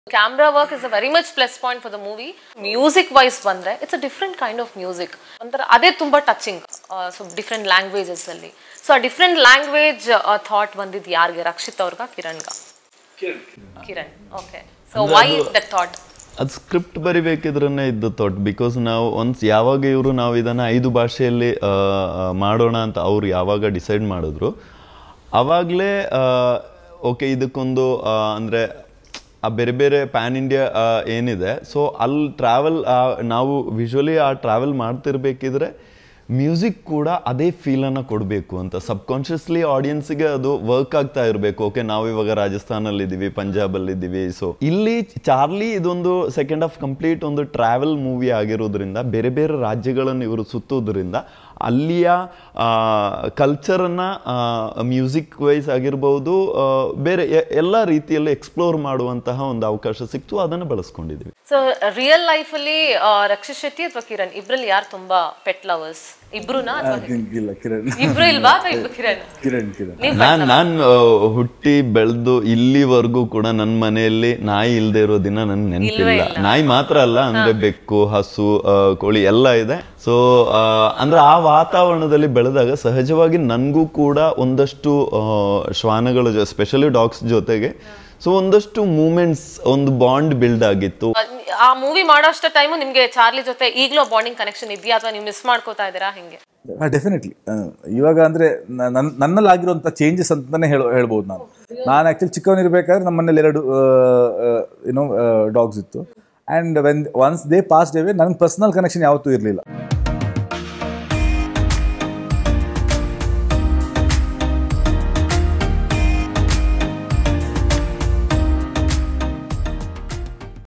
camera work is a very much plus point for the movie music wise ಬಂದ್ರೆ it's a different kind of music ಒಂಥರ ಅದೇ ತುಂಬಾ touching so different languages ಅಲ್ಲಿ so ಆ different language thought ಬಂದಿದ್ದು ಯಾರಿಗೆ ರಕ್ಷಿತ್ ಅವ್ರಿಗ ಕಿರಣ್ಗ Kiran okay so why that thought ಅದು ಸ್ಕ್ರಿಪ್ಟ್ ಬರಿಬೇಕಿದ್ರೇ ಇದ್ದು ಥಾಟ್ ಬಿಕಾಸ್ ನಾವು ಒನ್ಸ್ ಯಾವಾಗ ಇವರು ನಾವು ಇದನ್ನು ಐದು ಭಾಷೆಯಲ್ಲಿ ಆ, ಆ, ಮಾಡೋಣ ಅಂತ ಅವ್ರು ಯಾವಾಗ ಡಿಸೈಡ್ ಮಾಡಿದ್ರು ಆವಾಗಲೇ ಓಕೆ ಇದಕ್ಕೊಂದು ಅಂದರೆ ಆ ಬೇರೆ ಬೇರೆ ಪ್ಯಾನ್ ಇಂಡಿಯಾ ಏನಿದೆ ಸೊ ಅಲ್ಲಿ ಟ್ರಾವೆಲ್ ನಾವು ವಿಜುವಲಿ ಆ ಟ್ರಾವೆಲ್ ಮಾಡ್ತಿರ್ಬೇಕಿದ್ರೆ ಮ್ಯೂಸಿಕ್ ಕೂಡ ಅದೇ ಫೀಲನ್ನು ಕೊಡಬೇಕು ಅಂತ ಸಬ್ಕಾನ್ಷಿಯಸ್ಲಿ ಆಡಿಯನ್ಸ್ಗೆ ಅದು ವರ್ಕ್ ಆಗ್ತಾ ಇರಬೇಕು ಓಕೆ ನಾವು ಇವಾಗ ರಾಜಸ್ಥಾನಲ್ಲಿದ್ದೀವಿ ಪಂಜಾಬಲ್ಲಿದ್ದೀವಿ ಸೊ ಇಲ್ಲಿ ಚಾರ್ಲಿ ಇದೊಂದು ಸೆಕೆಂಡ್ ಆಫ್ ಕಂಪ್ಲೀಟ್ ಒಂದು ಟ್ರಾವೆಲ್ ಮೂವಿ ಆಗಿರೋದ್ರಿಂದ ಬೇರೆ ಬೇರೆ ರಾಜ್ಯಗಳನ್ನು ಇವರು ಸುತ್ತೋದ್ರಿಂದ ಅಲ್ಲಿಯ ಕಲ್ಚರನ್ನು ಮ್ಯೂಸಿಕ್ ವೈಸ್ ಆಗಿರ್ಬೋದು ಆ, ಬೇರೆ ಎ- ಎಲ್ಲ ರೀತಿಯಲ್ಲಿ ಎಕ್ಸ್ಪ್ಲೋರ್ ಮಾಡುವಂತಹ ಒಂದು ಅವಕಾಶ ಸಿಕ್ತು ಅದನ್ನು ಬಳಸ್ಕೊಂಡಿದ್ದೀವಿ ಸೊ ರಿಯಲ್ ಲೈಫ್ ಅಲ್ಲಿ ಆ, ರಕ್ಷಿತ್ ಶೆಟ್ಟಿ ಅಥವಾ ಕಿರಣ್ ಇಬ್ರಲ್ಲಿ ಯಾರು ತುಂಬಾ ಪೆಟ್ ಲವರ್ಸ್ ಇಬ್ರುನಾ ಅಥವಾ ಇಲ್ಲ ಕಿರಣ್ ಇಬ್ರು ಇಲ್ವಾ ಅಥವಾ ಇಬ್ರು ಕಿರಣ್ ಕಿರಣ್ ಕಿರಣ್ ನೀವ್ ನಾನ್ ನಾನು ಹುಟ್ಟಿ ಬೆಳೆದು ಇಲ್ಲಿವರೆಗೂ ಕೂಡ ನನ್ನ ಮನೆಯಲ್ಲಿ ನಾಯಿ ಇಲ್ಲದೆ ಇರೋ ದಿನ ನನ್ ನೆನಪಿಲ್ಲ ನಾಯಿ ಮಾತ್ರ ಅಲ್ಲ ಅಂದ್ರೆ ಬೆಕ್ಕು ಹಸು ಆ, ಕೋಳಿ ಎಲ್ಲ ಇದೆ ಸೊ ಅಂದ್ರೆ ಆ ವಾತಾವರಣದಲ್ಲಿ ಬೆಳೆದಾಗ ಸಹಜವಾಗಿ ನನಗೂ ಕೂಡ ಒಂದಷ್ಟು ಆ, ಶ್ವಾನಗಳ ಸ್ಪೆಷಲಿ ಡಾಗ್ಸ್ ಜೊತೆಗೆ ಸೊ ಒಂದಷ್ಟು ಮೂಮೆಂಟ್ಸ್ ಒಂದು ಬಾಂಡ್ ಬಿಲ್ಡ್ ಆಗಿತ್ತು ಆ ಮೂವಿ ಮಾಡೋಷ್ಟ ಟೈಮು ನಿಮ್ಗೆ ಚಾರ್ಲಿ ಜೊತೆ ಈಗಲೂ ಬಾಂಡಿಂಗ್ ಕನೆಕ್ಷನ್ ಇದೆಯಾ ಅಥವಾ ನೀವು ಮಿಸ್ ಮಾಡ್ಕೋತಾ ಇದ್ದೀರಾ ಹೆಂಗೆ ಡೆಫಿನೆಟ್ಲಿ ಇವಾಗ ಅಂದರೆ ನನ್ನ ನನ್ನಲ್ಲಿ ಆಗಿರುವಂಥ ಚೇಂಜಸ್ ಅಂತಲೇ ಹೇಳ ಹೇಳ್ಬೋದು ನಾನು ನಾನು ಆ್ಯಕ್ಚುಲಿ ಚಿಕ್ಕವನಿರ್ಬೇಕಾದ್ರೆ ನಮ್ಮ ಮನೇಲಿ ಎರಡು ಏನೋ ಡಾಗ್ಸ್ ಇತ್ತು and when once they passed away ನನಗೆ ಪರ್ಸ್ನಲ್ ಕನೆಕ್ಷನ್ ಯಾವತ್ತೂ ಇರಲಿಲ್ಲ